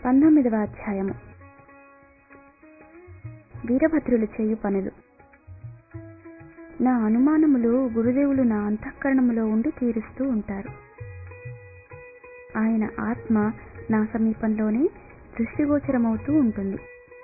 పంతొమ్మిదవ అధ్యాయము వీరభద్రులు చేయు పనులు నా అనుమానములు గురుదేవులు నా అంతఃకరణములో ఉండి తీరుస్తూ ఉంటారు ఆయన ఆత్మ నా సమీపంలోనే దృష్టిగోచరమవుతూ ఉంటుంది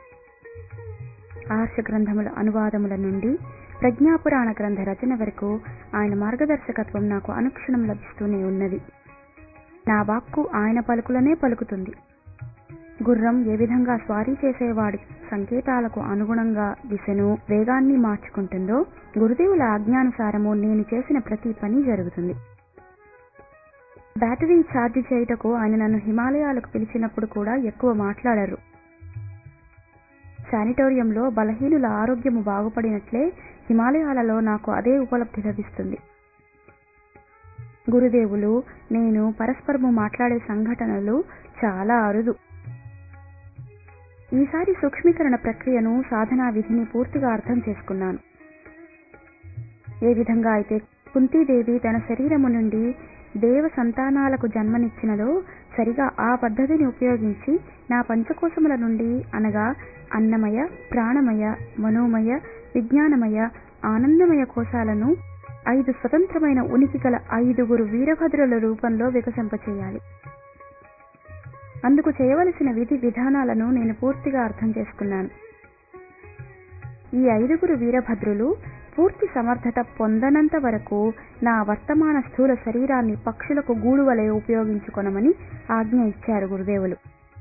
ఆర్ష గ్రంథముల అనువాదముల నుండి ప్రజ్ఞాపురాణ గ్రంథ రచన వరకు ఆయన మార్గదర్శకత్వం నాకు అనుక్షణం లభిస్తూనే ఉన్నది నా వాక్కు ఆయన పలుకులనే పలుకుతుంది గుర్రం ఏ విధంగా స్వారీ చేసేవాడి సంకేతాలకు అనుగుణంగా దిశను వేగాన్ని మార్చుకుంటుందో గురుదేవుల ఆజ్ఞానుసారము నేను చేసిన ప్రతి పని జరుగుతుంది బ్యాటరీ ఛార్జ్ చేయుటకు ఆయన నన్ను హిమాలయాలకు పిలిచినప్పుడు కూడా ఎక్కువ మాట్లాడరు శానిటోరియంలో బలహీనుల ఆరోగ్యము బాగుపడినట్లే హిమాలయాలలో నాకు అదే ఉపలబ్ధి లభిస్తుంది గురుదేవులు నేను పరస్పరము మాట్లాడే సంఘటనలు చాలా అరుదు ఈసారి సూక్ష్మీకరణ ప్రక్రియను సాధనా విధిని పూర్తిగా అర్థం చేసుకున్నాను ఏ విధంగా అయితే కుంతీదేవి తన శరీరము నుండి దేవ సంతానాలకు జన్మనిచ్చినదో సరిగా ఆ పద్ధతిని ఉపయోగించి నా పంచకోశముల నుండి అనగా అన్నమయ ప్రాణమయ మనోమయ విజ్ఞానమయ ఆనందమయ కోశాలను ఐదు స్వతంత్రమైన ఉనికి గల ఐదుగురు వీరభద్రుల రూపంలో వికసింపచేయాలి అందుకు చేయవలసిన విధి విధానాలను నేను పూర్తిగా అర్థం చేసుకున్నాను ఈ ఐదుగురు వీరభద్రులు పూర్తి సమర్థత పొందనంత వరకు నా వర్తమాన స్థూల శరీరాన్ని పక్షులకు గూడు వలె ఉపయోగించుకొనమని ఆజ్ఞ ఇచ్చారు గురుదేవులు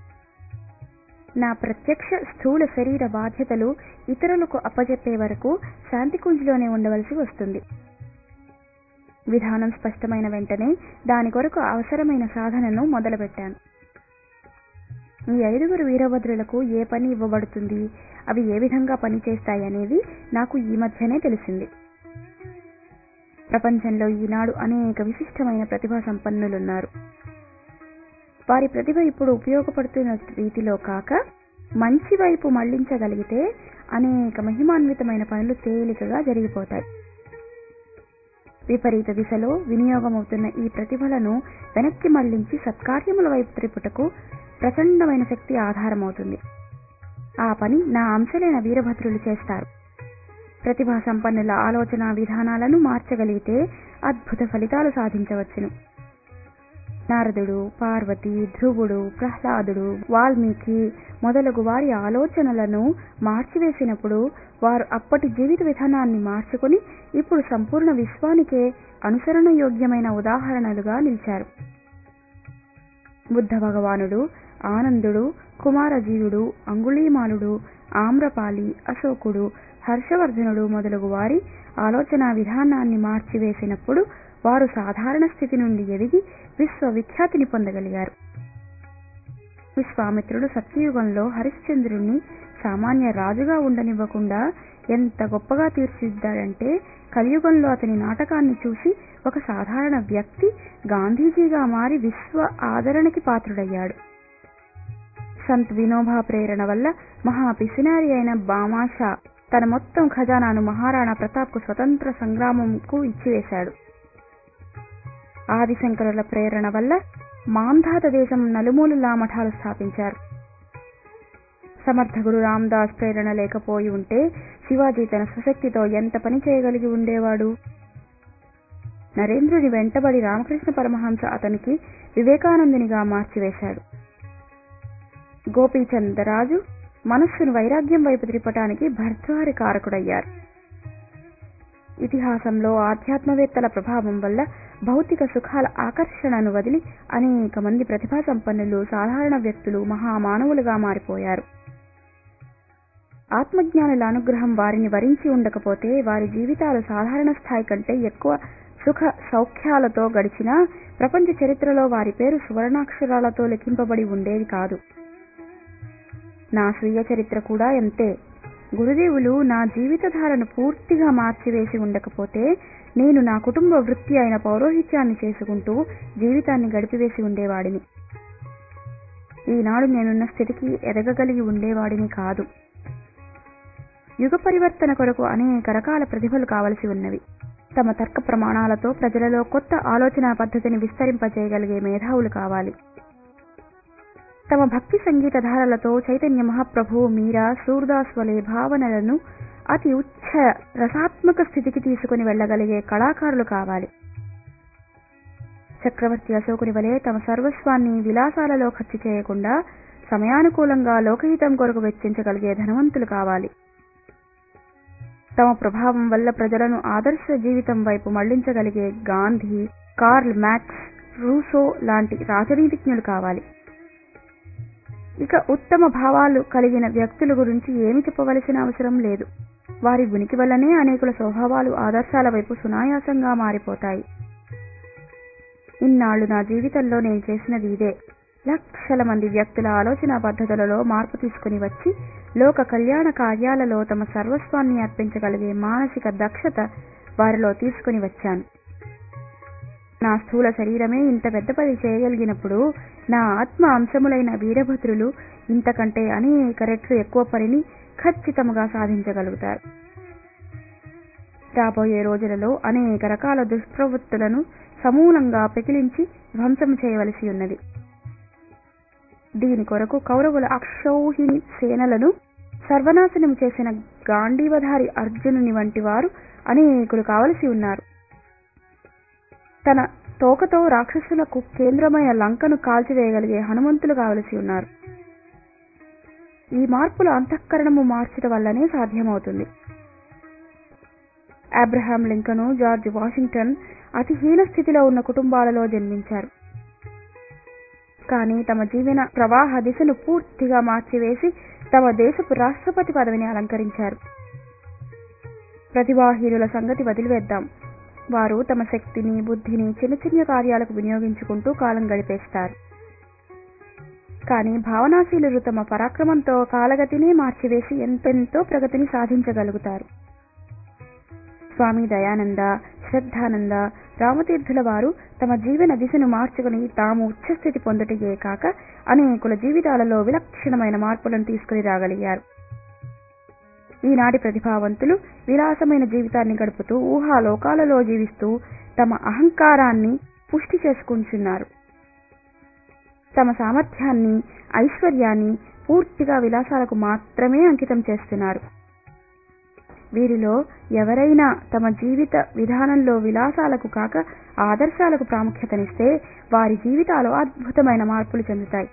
నా ప్రత్యక్ష స్థూల శరీర బాధ్యతలు ఇతరులకు అప్పజెప్పే వరకు శాంతికుంజ్లోనే ఉండవలసి వస్తుంది విధానం స్పష్టమైన వెంటనే దాని కొరకు అవసరమైన సాధనను మొదలుపెట్టాను ఈ ఐదుగురు వీరభద్రులకు ఏ పని ఇవ్వబడుతుంది అవి ఏ విధంగా పనిచేస్తాయి అనేది నాకు ఈ మధ్యనే తెలిసింది ప్రపంచంలో ఈనాడు అనేక విశిష్టమైన ప్రతిభా సంపన్నులున్నారు వారి ప్రతిభ ఇప్పుడు ఉపయోగపడుతున్న రీతిలో కాక మంచి వైపు మళ్లించగలిగితే అనేక మహిమాన్వితమైన పనులు తేలికగా జరిగిపోతాయి విపరీత దిశలో వినియోగమవుతున్న ఈ ప్రతిభలను వెనక్కి మళ్లించి సత్కార్యముల వైపు త్రిపుటకు ప్రచండమైన శక్తి ఆధారమవుతుంది ఆ పని నా అంశలైన వీరభద్రులు చేస్తారు ప్రతిభా సంపన్నుల ఆలోచన విధానాలను మార్చగలిగితే అద్భుత ఫలితాలు సాధించవచ్చును నారదుడు పార్వతి ధ్రువుడు ప్రహ్లాదుడు వాల్మీకి మొదలగు వారి ఆలోచనలను మార్చివేసినప్పుడు వారు అప్పటి జీవిత విధానాన్ని మార్చుకుని ఇప్పుడు సంపూర్ణ విశ్వానికే అనుసరణ యోగ్యమైన ఉదాహరణలుగా నిలిచారు బుద్ధ భగవానుడు ఆనందుడు కుమారజీవుడు అంగుళీమాలుడు ఆమ్రపాలి అశోకుడు హర్షవర్ధనుడు మొదలగు వారి ఆలోచన విధానాన్ని మార్చివేసినప్పుడు వారు సాధారణ స్థితి నుండి ఎదిగి విశ్వవిఖ్యాతిని పొందగలిగారు విశ్వామిత్రుడు సత్యయుగంలో హరిశ్చంద్రుణ్ణి సామాన్య రాజుగా ఉండనివ్వకుండా ఎంత గొప్పగా తీర్చిదిద్దాడంటే కలియుగంలో అతని నాటకాన్ని చూసి ఒక సాధారణ వ్యక్తి గాంధీజీగా మారి విశ్వ ఆదరణకి పాత్రుడయ్యాడు సంత్ వినోబా ప్రేరణ వల్ల మహా పిసినారి అయిన బామాషా తన మొత్తం ఖజానాను మహారాణా ప్రతాప్కు స్వతంత్ర సంగ్రామంకు ఇచ్చివేశాడు ఆదిశంకరుల ప్రేరణ వల్ల మాంధాత దేశం నలుమూలలా మఠాలు స్థాపించారు సమర్థ గురు రామదాస్ ప్రేరణ లేకపోయి ఉంటే శివాజీ తన స్వశక్తితో ఎంత పని చేయగలిగి ఉండేవాడు నరేంద్రుని వెంటబడి రామకృష్ణ పరమహంస అతనికి వివేకానందునిగా మార్చివేశాడు గోపీచంద్ రాజు మనస్సును వైరాగ్యం వైపు త్రిప్పటానికి భర్తృహరి కారకుడయ్యారు ఇతిహాసంలో ఆధ్యాత్మవేత్తల ప్రభావం వల్ల భౌతిక సుఖాల ఆకర్షణను వదిలి అనేక మంది ప్రతిభా సంపన్నులు సాధారణ వ్యక్తులు మహామానవులుగా మారిపోయారు ఆత్మజ్ఞానుల అనుగ్రహం వారిని వరించి ఉండకపోతే వారి జీవితాలు సాధారణ స్థాయి కంటే ఎక్కువ సుఖ సౌఖ్యాలతో గడిచినా ప్రపంచ చరిత్రలో వారి పేరు సువర్ణాక్షరాలతో లిఖింపబడి ఉండేది కాదు నా స్వీయ చరిత్ర కూడా అంతే గురుదేవులు నా జీవితధారను పూర్తిగా మార్చివేసి ఉండకపోతే నేను నా కుటుంబ వృత్తి అయిన పౌరోహిత్యాన్ని చేసుకుంటూ జీవితాన్ని గడిపివేసి ఉండేవాడిని ఈనాడు నేనున్న స్థితికి ఎదగగలిగి ఉండేవాడిని కాదు యుగ పరివర్తన కొరకు అనేక రకాల ప్రతిభలు కావలసి ఉన్నవి తమ తర్క ప్రమాణాలతో ప్రజలలో కొత్త ఆలోచనా పద్ధతిని విస్తరింపజేయగలిగే మేధావులు కావాలి తమ భక్తి సంగీత ధారలతో చైతన్య మహాప్రభు మీరా సూర్దాస్ వలె భావనలను అతి ఉచ్చ రసాత్మక స్థితికి తీసుకుని వెళ్ళగలిగే కళాకారులు కావాలి చక్రవర్తి అశోకుని వలె తమ సర్వస్వాన్ని విలాసాలలో ఖర్చు చేయకుండా సమయానుకూలంగా లోకహితం కొరకు వెచ్చించగలిగే ధనవంతులు కావాలి తమ ప్రభావం వల్ల ప్రజలను ఆదర్శ జీవితం వైపు మళ్లించగలిగే గాంధీ కార్ల్ మ్యాక్స్ రూసో లాంటి రాజనీతిజ్ఞులు కావాలి ఇక ఉత్తమ భావాలు కలిగిన వ్యక్తుల గురించి ఏమి చెప్పవలసిన అవసరం లేదు వారి ఉనికి వల్లనే అనేకుల స్వభావాలు ఆదర్శాల వైపు సునాయాసంగా మారిపోతాయి ఇన్నాళ్లు నా జీవితంలో నేను చేసినది ఇదే లక్షల మంది వ్యక్తుల ఆలోచన పద్ధతులలో మార్పు తీసుకుని వచ్చి లోక కళ్యాణ కార్యాలలో తమ సర్వస్వాన్ని అర్పించగలిగే మానసిక దక్షత వారిలో తీసుకుని వచ్చాను నా స్థూల శరీరమే ఇంత పెద్ద పని చేయగలిగినప్పుడు నా ఆత్మ అంశములైన వీరభద్రులు ఇంతకంటే అనేక రెట్లు ఎక్కువ పనిని ఖచ్చితంగా సాధించగలుగుతారు రాబోయే రోజులలో అనేక రకాల దుష్ప్రవృత్తులను సమూలంగా పెకిలించి ధ్వంసం చేయవలసి ఉన్నది దీని కొరకు కౌరవుల అక్షౌహిణి సేనలను సర్వనాశనం చేసిన గాంధీవధారి అర్జునుని వంటి వారు అనేకులు కావలసి ఉన్నారు తన తోకతో రాక్షసులకు కేంద్రమైన లంకను కాల్చివేయగలిగే హనుమంతులు కావలసి ఉన్నారు ఈ మార్పుల అంతఃకరణము మార్చుట వల్లనే సాధ్యమవుతుంది అబ్రహాం లింకను జార్జ్ వాషింగ్టన్ అతి హీన స్థితిలో ఉన్న కుటుంబాలలో జన్మించారు కానీ తమ జీవన ప్రవాహ దిశను పూర్తిగా మార్చివేసి తమ దేశపు రాష్ట్రపతి పదవిని అలంకరించారు ప్రతిభాహీనుల సంగతి వదిలివేద్దాం వారు తమ శక్తిని బుద్ధిని చిన్న చిన్న కార్యాలకు వినియోగించుకుంటూ కాలం గడిపేస్తారు కానీ భావనాశీలురు తమ పరాక్రమంతో కాలగతినే మార్చివేసి ఎంతెంతో ప్రగతిని సాధించగలుగుతారు స్వామి దయానంద శ్రద్ధానంద రామతీర్థుల వారు తమ జీవన దిశను మార్చుకుని తాము ఉచ్చస్థితి పొందుటయే కాక అనేకుల జీవితాలలో విలక్షణమైన మార్పులను తీసుకుని రాగలిగారు ఈనాటి ప్రతిభావంతులు విలాసమైన జీవితాన్ని గడుపుతూ ఊహాలోకాలలో జీవిస్తూ తమ అహంకారాన్ని పుష్టి చేసుకుంటున్నారు తమ సామర్థ్యాన్ని ఐశ్వర్యాన్ని పూర్తిగా విలాసాలకు మాత్రమే అంకితం చేస్తున్నారు వీరిలో ఎవరైనా తమ జీవిత విధానంలో విలాసాలకు కాక ఆదర్శాలకు ప్రాముఖ్యతనిస్తే వారి జీవితాలు అద్భుతమైన మార్పులు చెందుతాయి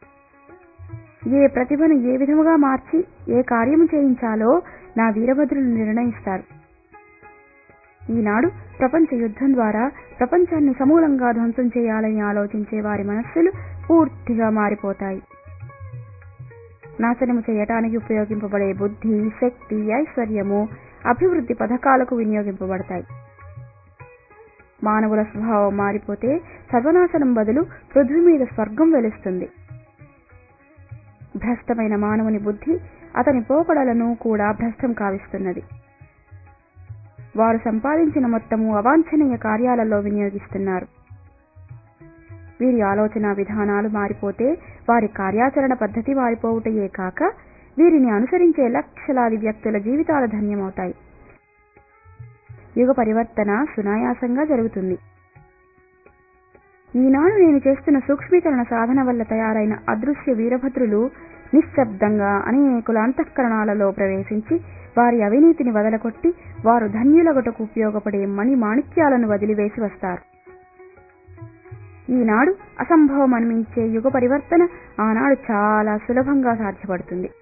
ఏ ప్రతిభను ఏ విధముగా మార్చి ఏ కార్యము చేయించాలో నా వీరభద్రులు నిర్ణయిస్తారు ఈనాడు ప్రపంచ యుద్ధం ద్వారా ప్రపంచాన్ని సమూలంగా ధ్వంసం చేయాలని ఆలోచించే వారి మనస్సులు పూర్తిగా మారిపోతాయి నాశనము చేయటానికి ఉపయోగింపబడే బుద్ధి శక్తి ఐశ్వర్యము అభివృద్ధి పథకాలకు వినియోగింపబడతాయి మానవుల స్వభావం మారిపోతే సర్వనాశనం బదులు పృథ్వీ మీద స్వర్గం వెలుస్తుంది భ్రష్టమైన మానవుని బుద్ధి అతని పోకడలను కూడా భ్రష్టం కావిస్తున్నది వారు సంపాదించిన మొత్తము అవాంఛనీయ కార్యాలలో వినియోగిస్తున్నారు వీరి ఆలోచన విధానాలు మారిపోతే వారి కార్యాచరణ పద్ధతి మారిపోవుటయే కాక వీరిని అనుసరించే లక్షలాది వ్యక్తుల జీవితాలు ధన్యమవుతాయి యుగ పరివర్తన సునాయాసంగా జరుగుతుంది ఈనాడు నేను చేస్తున్న సూక్ష్మీకరణ సాధన వల్ల తయారైన అదృశ్య వీరభద్రులు నిశ్శబ్దంగా అనేకుల అంతఃకరణాలలో ప్రవేశించి వారి అవినీతిని వదలకొట్టి వారు ధన్యులగటకు ఉపయోగపడే మణి మాణిక్యాలను వదిలివేసి వస్తారు ఈనాడు అసంభవం అనిపించే యుగ పరివర్తన ఆనాడు చాలా సులభంగా సాధ్యపడుతుంది